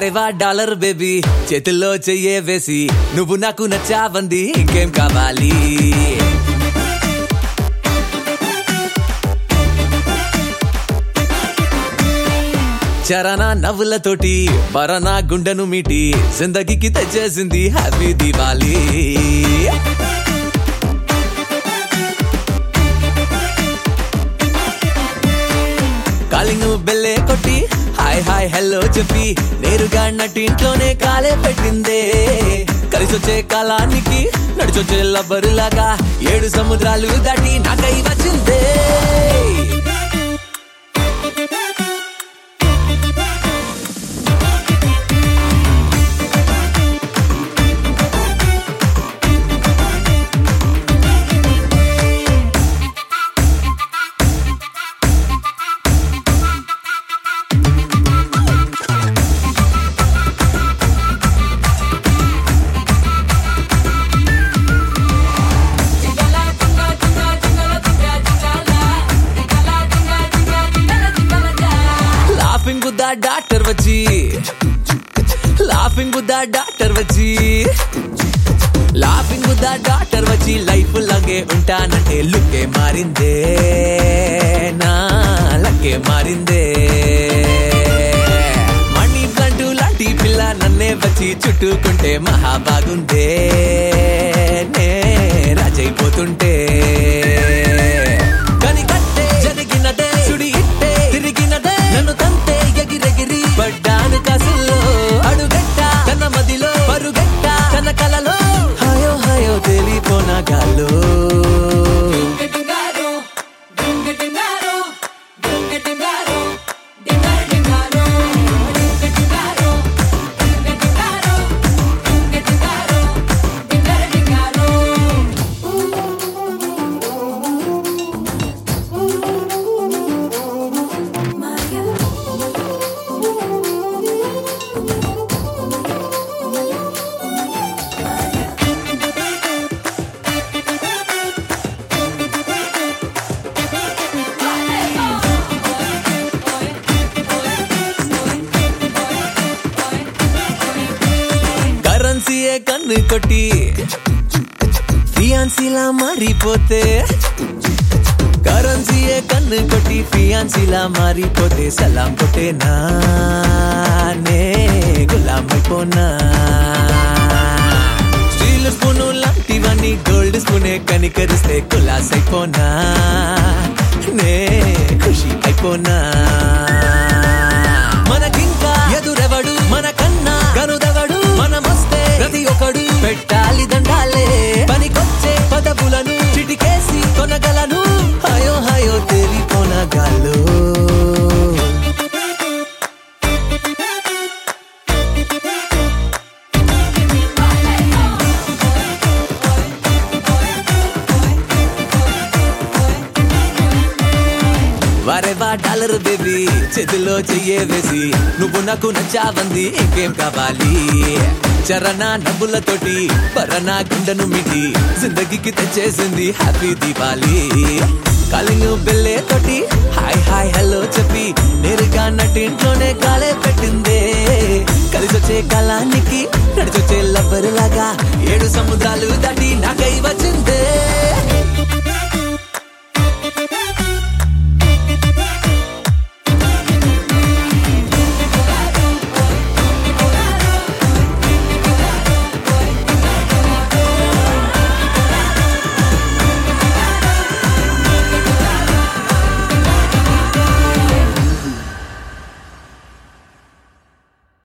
వారేవా dollar baby చేతుల్లో చెయ్యే వేసి నువ్వు నాకు నచ్చావంది ఇంకేం కావాలి చరణ నవ్వులతోటి పరన గుండెను మీటి జిందగీకి తెచ్చేసింది హ్యాపీ దివాలి కాలింగ్ బెల్లే కొట్టి హాయ్ హాయ్ హలో చెప్పి నేరుగా నటింట్లోనే కాలే పెట్టిందే కలిసొచ్చే కాలానికి నడిచొచ్చే లబ్బరులాగా ఏడు సముద్రాలు దాటి నాకై వచ్చిందే లాఫింగ్ గుద్దా డాక్టర్ వచ్చి లాఫింగ్ గుద్దా డాక్టర్ వచ్చి లాఫింగ్ గుద్దా డాక్టర్ వచ్చి లైఫ్ లాగే ఉంటానంటే లుక్కే మారిందే నా లక్కే మారిందే మణి ప్లంటు లాంటి పిల్ల నన్నే వచ్చి చుట్టుకుంటే మహా బాగుందే నే రాజైపోతుంటే కనికట్టే జరిగినదే సుడి ఇట్టే తిరిగినదే నన్ను తంతే ఎగిరెగిరి పడ్డాను కసుల్లో అడుగట్ట తన మదిలో పరుగట్ట తన కలలో హాయో హాయో తెలిపోన గాల్లో Dingaro, dinga dingaro, dinga dingaro, dingar dingaro, dinga dingaro, dinga dingaro, dinga dingaro, dingar dingaro. కరెన్సీయే కన్ను కొట్టి ఫియాన్సీలా మారిపోతే కరెన్సీయే కన్ను కొట్టి ఫియాన్సీలా మారిపోతే సలాం కొట్టేనా నే గులాం అయిపోనా స్టీల్ స్పూను లాంటివన్నీ గోల్డ్ స్పూనే కనికరిస్తే కులాస్ అయిపోనా నే ఖుషి అయిపోనా మనకింకా ఎదురెవడు మన కన్నా గనుదెవడు మనమొస్తే ప్రతి ఒక్కడు పెట్టాలి దండాలే పనికొచ్చే పదవులను చిటికేసి కొనగలను హయో హయో తెలిపోనగాలు వారేవా డాలర్ బేబీ చేతిలో చెయ్యే వేసి నువ్వు నాకు నచ్చావంది ఇంకేం కావాలి చరణ నవ్వులతోటి పరణ గుండెను మిటి జిందగీకి తెచ్చేసింది హ్యాపీ దీపాలి కాలింగ్ బెల్లే తోటి హాయ్ హాయ్ హలో చెప్పి నేరుగా నటింట్లోనే కాలే పెట్టిందే కలిసొచ్చే కాలానికి నడిచొచ్చే లబ్బరులాగా ఏడు సముద్రాలు దాటి నాకై